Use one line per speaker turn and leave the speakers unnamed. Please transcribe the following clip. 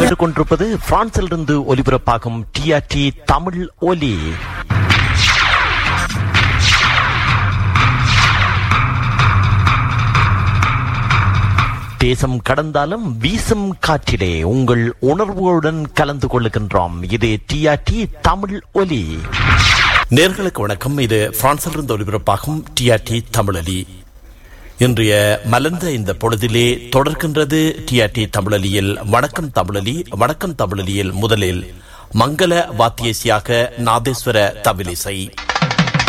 கேட்டுக்கொண்டிருப்பது பிரான்சிலிருந்து ஒலிபரப்பாகும் டிஆர்டி தமிழ் ஒலி தேசம் கடந்தாலும் வீசும் காற்றிலே உங்கள் உணர்வுகளுடன் கலந்து கொள்ளுகின்றோம் இது டிஆர்டி தமிழ் ஒலி நேர்களுக்கு வணக்கம் இது பிரான்சிலிருந்து ஒலிபரப்பாகும் டிஆர்டி தமிழொலி இன்றைய மலர்ந்த இந்த பொழுதிலே தொடர்கின்றது டிஆர்டி தமிழலியில் வணக்கம் தமிழலி வணக்கம் தமிழலியில் முதலில் மங்கள வாத்தியசியாக நாதேஸ்வர தபிலிசை